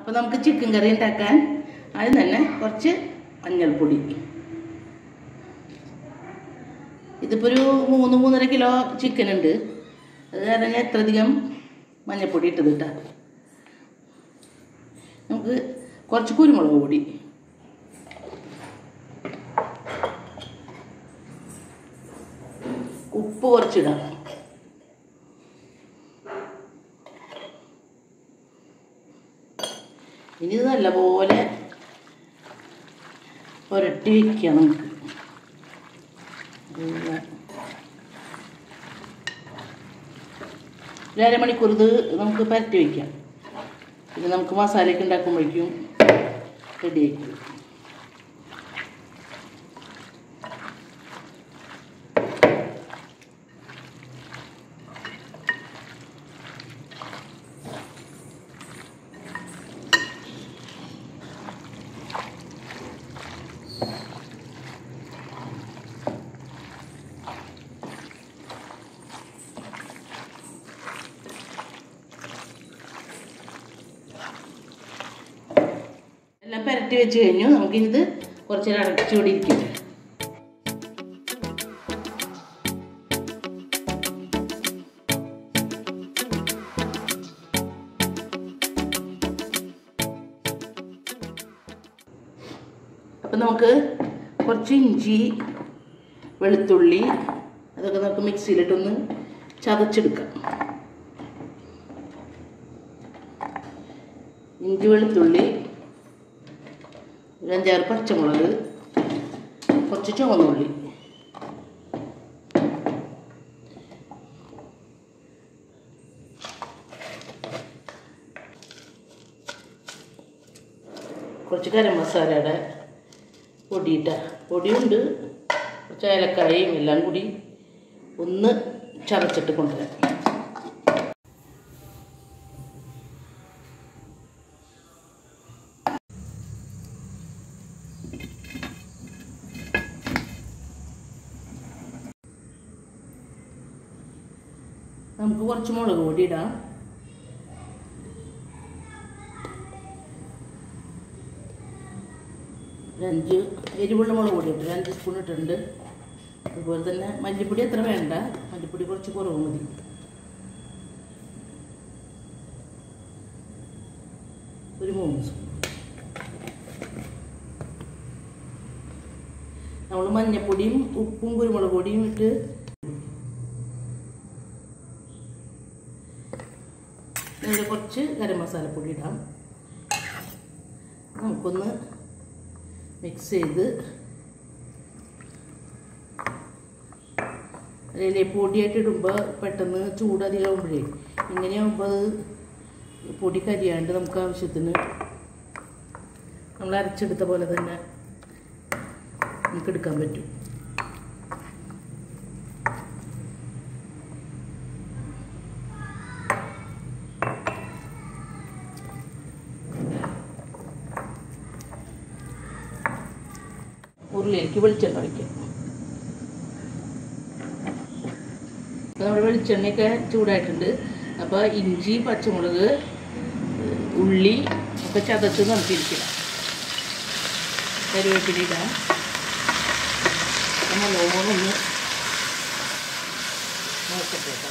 അപ്പോൾ നമുക്ക് ചിക്കൻ കറി ഉണ്ടാക്കാൻ ആദ്യം തന്നെ കുറച്ച് മഞ്ഞൾപ്പൊടി ഇതിപ്പോൾ ഒരു മൂന്ന് മൂന്നര കിലോ ചിക്കൻ ഉണ്ട് അത് കാരണം ഞാൻ എത്രയധികം മഞ്ഞൾപ്പൊടി ഇട്ടത് കേട്ടോ നമുക്ക് കുറച്ച് കുരുമുളക് പൊടി ഉപ്പ് കുറച്ചിടാം ഇനി ഇത് നല്ലപോലെ പുരട്ടി വയ്ക്കാം നമുക്ക് പിന്നെ ഒരു അരമണിക്കൂർ ഇത് നമുക്ക് പരട്ടി വയ്ക്കാം പിന്നെ നമുക്ക് മസാലയൊക്കെ ഉണ്ടാക്കുമ്പോഴേക്കും റെഡി ആയിരിക്കും എല്ലാം പുരട്ടി വെച്ച് കഴിഞ്ഞു നമുക്കിത് കുറച്ച് നേരം അടച്ചുകൂടി ഇരിക്കും അപ്പം നമുക്ക് കുറച്ച് ഇഞ്ചി വെളുത്തുള്ളി അതൊക്കെ നമുക്ക് മിക്സിയിലിട്ടൊന്ന് ചതച്ചെടുക്കാം ഇഞ്ചി വെളുത്തുള്ളി ഒരു അഞ്ചാറ് പച്ചമുളക് കുറച്ച് ചുവന്നുള്ളി കുറച്ച് ഗരം മസാലയുടെ പൊടിയിട്ട പൊടിയുണ്ട് കുറച്ച് ഏലക്കായയും എല്ലാം കൂടി ഒന്ന് ചതച്ചിട്ട് കൊണ്ടുവരാം നമുക്ക് കുറച്ച് മുളക് പൊടി ഇടാം ഒരു അഞ്ച് എരിവുള്ള മുളക് പൊടി ഇട്ട് ഒരു അഞ്ച് സ്പൂൺ ഇട്ടിട്ടുണ്ട് അതുപോലെ തന്നെ മല്ലിപ്പൊടി അത്ര വേണ്ട മല്ലിപ്പൊടി കുറച്ച് കുറവ് മതി ഒരു മൂന്ന് സ്പൂൺ നമ്മൾ മഞ്ഞപ്പൊടിയും ഉപ്പും കുരുമുളക് പൊടിയും ഇട്ട് ഇതിൽ കുറച്ച് ഗരം മസാലപ്പൊടി ഇടാം നമുക്കൊന്ന് മിക്സ് ചെയ്ത് അതിൽ പൊടിയായിട്ട് ഇടുമ്പോൾ പെട്ടെന്ന് ചൂടധികമാകുമ്പോഴേ ഇങ്ങനെയാകുമ്പോൾ അത് പൊടി കരിയാണ്ട് നമുക്ക് ആവശ്യത്തിന് നമ്മൾ അരച്ചെടുത്ത പോലെ തന്നെ നമുക്ക് എടുക്കാൻ പറ്റും ഉരുളിയിലേക്ക് വെളിച്ചെണ്ണ ഒഴിക്കാം അപ്പോൾ നമ്മുടെ വെളിച്ചെണ്ണയൊക്കെ ചൂടായിട്ടുണ്ട് അപ്പോൾ ഇഞ്ചി പച്ചമുളക് ഉള്ളി ഒക്കെ ചതച്ച് നമുക്കിരിക്കണം കരുവേപ്പില ഇടാം നല്ലോണം ഒന്ന് നോക്കട്ടെ കേട്ടോ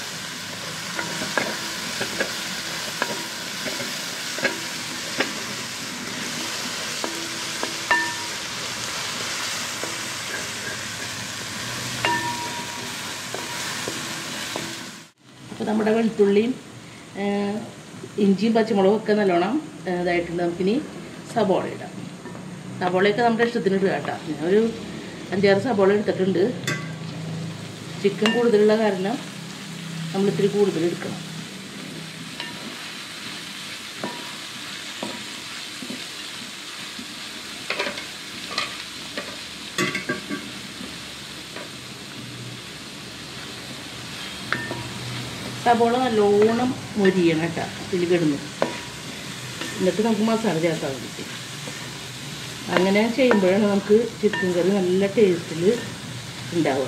അപ്പോൾ നമ്മുടെ വെളുത്തുള്ളിയും ആ, ഇഞ്ചിയും പച്ചമുളകും ഒക്കെ നല്ലോണം ആ, ഇതായിട്ടുണ്ട് നമുക്കിനി സബോള ഇടാം സബോളയൊക്കെ നമ്മുടെ ഇഷ്ടത്തിന് ഇടുക കേട്ടോ ഞാൻ ഒരു അഞ്ചാറ് സബോള എടുത്തിട്ടുണ്ട് ചിക്കൻ കൂടുതലുള്ള കാരണം നമ്മൾ ഇത്തിരി കൂടുതൽ എടുക്കണം സബോള നല്ലോണം മൊരിയണം കേട്ടോ ഇതിൽ കിടന്ന് എന്നിട്ട് നമുക്ക് മസാല ചേർക്കാൻ വേണ്ടിയിട്ട് അങ്ങനെ ചെയ്യുമ്പോഴാണ് നമുക്ക് ചിക്കൻ കറി നല്ല ടേസ്റ്റിൽ ഉണ്ടാവുക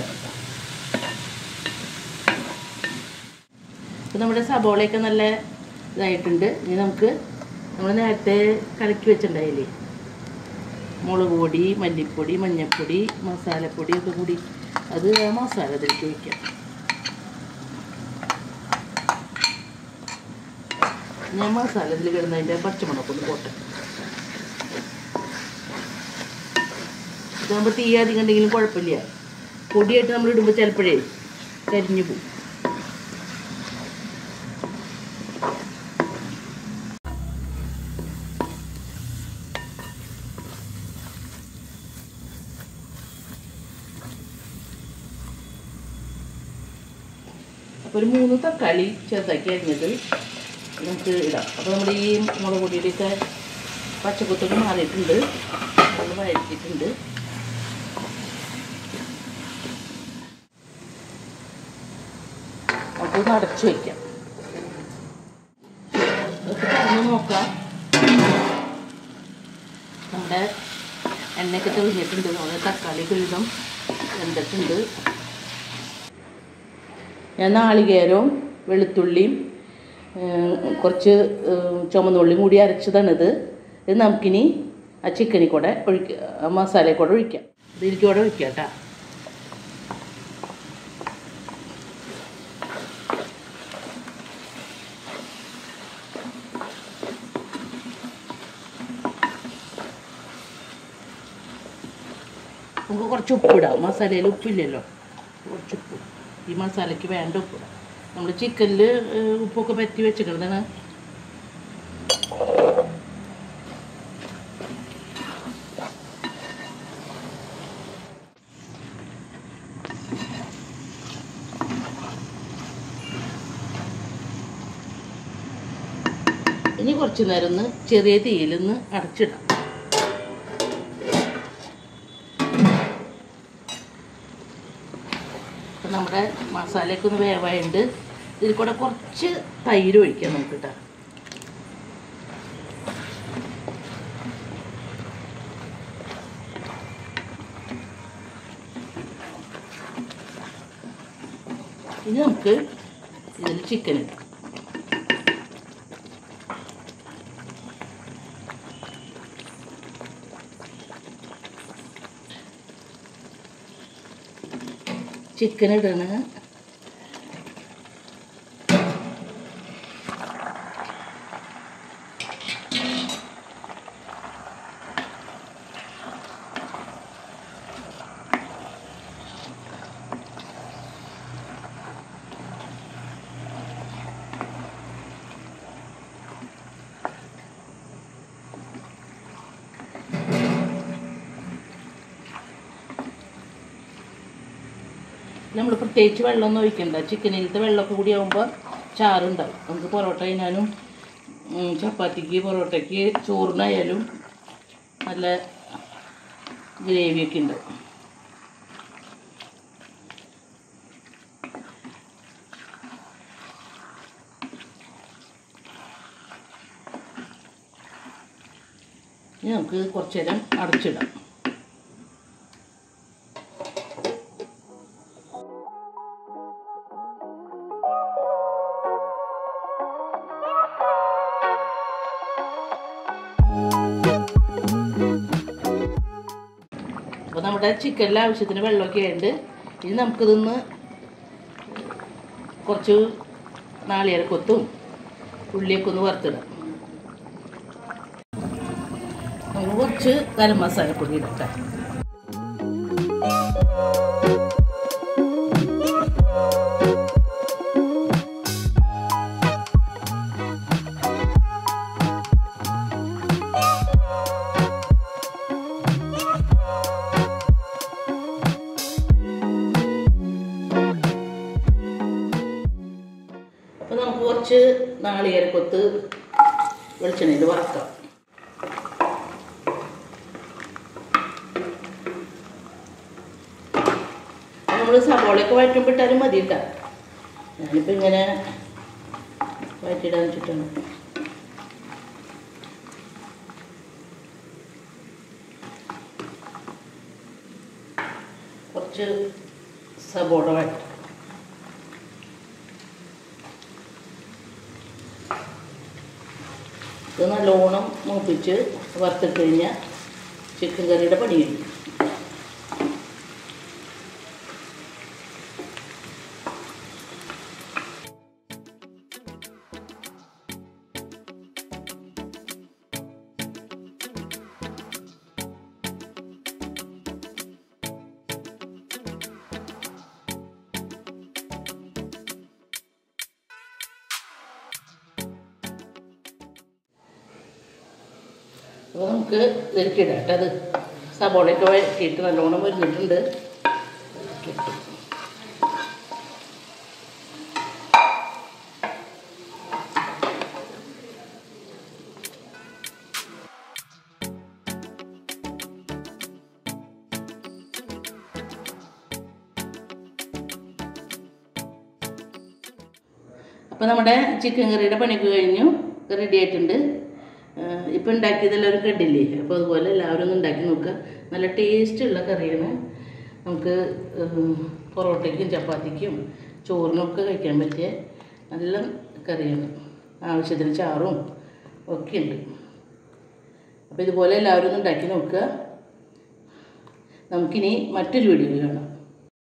അപ്പോൾ നമ്മുടെ സബോളയൊക്കെ നല്ല ഇതായിട്ടുണ്ട് ഇനി നമുക്ക് നമ്മൾ നേരത്തെ കലക്കി വെച്ചിട്ടുണ്ടായില്ലേ മുളക് പൊടി മല്ലിപ്പൊടി മഞ്ഞൾപ്പൊടി മസാലപ്പൊടി ഒക്കെ കൂടി അത് ആ മസാല അതിലേക്ക് വയ്ക്കാം ഞാൻ മസാല ഇതിൽ കിടന്നതിൻ്റെ പച്ചമുളകൊന്ന് പോട്ടെ ഇതാകുമ്പോൾ തീ അധികം ഉണ്ടെങ്കിലും കുഴപ്പമില്ല പൊടിയായിട്ട് നമ്മൾ ഇടുമ്പോൾ ചിലപ്പോഴേ കരിഞ്ഞു പോകും അപ്പോൾ ഒരു മൂന്ന് തക്കാളി ചെറുതാക്കി അരിഞ്ഞത് നമുക്ക് ഇടാം അപ്പോൾ നമ്മുടെ ഈ മുളക് പൊടിയുടെയൊക്കെ പച്ചക്കുത്തൊക്കെ മാറിയിട്ടുണ്ട് അത് വഴറ്റിയിട്ടുണ്ട് അപ്പോൾ അടച്ചു വയ്ക്കാം ഇതൊക്കെ തുറന്ന് നോക്കാം നമ്മുടെ എണ്ണയൊക്കെ തെളിഞ്ഞിട്ടുണ്ട് നമ്മുടെ തക്കാളി ഒരുവിധം വെന്തിട്ടുണ്ട് ഞാൻ നാളികേരവും വെളുത്തുള്ളിയും ഏം, കുറച്ച് ഏം, ചുമന്നുള്ളിയും കൂടി അരച്ചതാണിത് ഇത് നമുക്കിനി ആ ചിക്കനിൽ കൂടെ ഒഴിക്കുക ആ മസാലയിൽ കൂടെ ഒഴിക്കാം ഇതിലേക്ക് കൂടെ ഒഴിക്കാം കേട്ടോ നമുക്ക് കുറച്ച് ഉപ്പിടാം മസാലയിൽ ഉപ്പില്ലല്ലോ കുറച്ച് ഉപ്പ് ഈ മസാലയ്ക്ക് വേണ്ട ഉപ്പിടാം നമ്മൾ ചിക്കനിൽ ഉപ്പൊക്കെ പറ്റി വെച്ചിട്ടുള്ളതാണ് ഇനി കുറച്ച് നേരം ഒന്ന് ചെറിയ തീയിലൊന്ന് അടച്ചിടാം അപ്പം നമ്മുടെ മസാലയൊക്കെ ഒന്ന് വേവായുണ്ട് ഇതിൽ കൂടെ കുറച്ച് തൈര് ഒഴിക്കാം നമുക്ക് കേട്ടോ ഇനി നമുക്ക് ഇതിൽ ചിക്കൻ ഇടാം ചിക്കൻ ഇടണ് നമ്മൾ പ്രത്യേകിച്ച് വെള്ളമൊന്നും ഒഴിക്കണ്ട ചിക്കനിലത്തെ വെള്ളമൊക്കെ കൂടി ആകുമ്പോൾ ചാറുണ്ടാവും നമുക്ക് പൊറോട്ട കഴിഞ്ഞാലും ഉം, ചപ്പാത്തിക്ക് പൊറോട്ടയ്ക്ക് ചോറിനായാലും നല്ല ഗ്രേവിയൊക്കെ ഉണ്ട് ഇനി നമുക്ക് കുറച്ച് നേരം അടച്ചിടാം അപ്പോൾ നമ്മുടെ ചിക്കനിലെ ആവശ്യത്തിന് വെള്ളമൊക്കെ ആയിട്ട് ഇനി നമുക്കിതൊന്ന് കുറച്ച് നാളികേരക്കൊത്തും ഉള്ളിയൊക്കെ ഒന്ന് വറുത്തിടാം നമുക്ക് കുറച്ച് ഗരം മസാലപ്പൊടി ഇടട്ടെ അപ്പോൾ നമുക്ക് കുറച്ച് നാളികേരക്കൊത്ത് വെളിച്ചെണ്ണയിൽ വറക്കാം നമ്മൾ സവോളയൊക്കെ വഴറ്റുമ്പോട്ടാലും മതി കേട്ടോ ഞാനിപ്പോൾ ഇങ്ങനെ വഴറ്റിടാൻ വെച്ചിട്ടാണ് കുറച്ച് സവോള വഴറ്റും ഇത് നല്ലോണം മൂപ്പിച്ച് വറുത്തിട്ട് കഴിഞ്ഞാൽ ചിക്കൻ കറിയുടെ പണി കഴിയും അപ്പോൾ നമുക്ക് ഇതിലേക്ക് ഇടാം കേട്ടോ അത് സബോളയൊക്കെ വഴറ്റിയിട്ട് നല്ലോണം വരുന്നിട്ടുണ്ട് അപ്പോൾ നമ്മുടെ ചിക്കൻ കറിയുടെ പണിയൊക്കെ കഴിഞ്ഞു റെഡി ആയിട്ടുണ്ട് ഇപ്പോൾ ഉണ്ടാക്കിയതെല്ലാവരും കണ്ടില്ലേ അപ്പോൾ അതുപോലെ എല്ലാവരും ഒന്ന് ഉണ്ടാക്കി നോക്കുക നല്ല ടേസ്റ്റുള്ള കറിയാണ് നമുക്ക് ഉം, പൊറോട്ടയ്ക്കും ചപ്പാത്തിക്കും ചോറിനൊക്കെ കഴിക്കാൻ പറ്റിയ നല്ല കറിയാണ് ആവശ്യത്തിന് ചാറും ഒക്കെ ഉണ്ട് അപ്പോൾ ഇതുപോലെ എല്ലാവരും ഒന്ന് ഉണ്ടാക്കി നോക്കുക നമുക്കിനി മറ്റൊരു വീഡിയോയിൽ കാണാം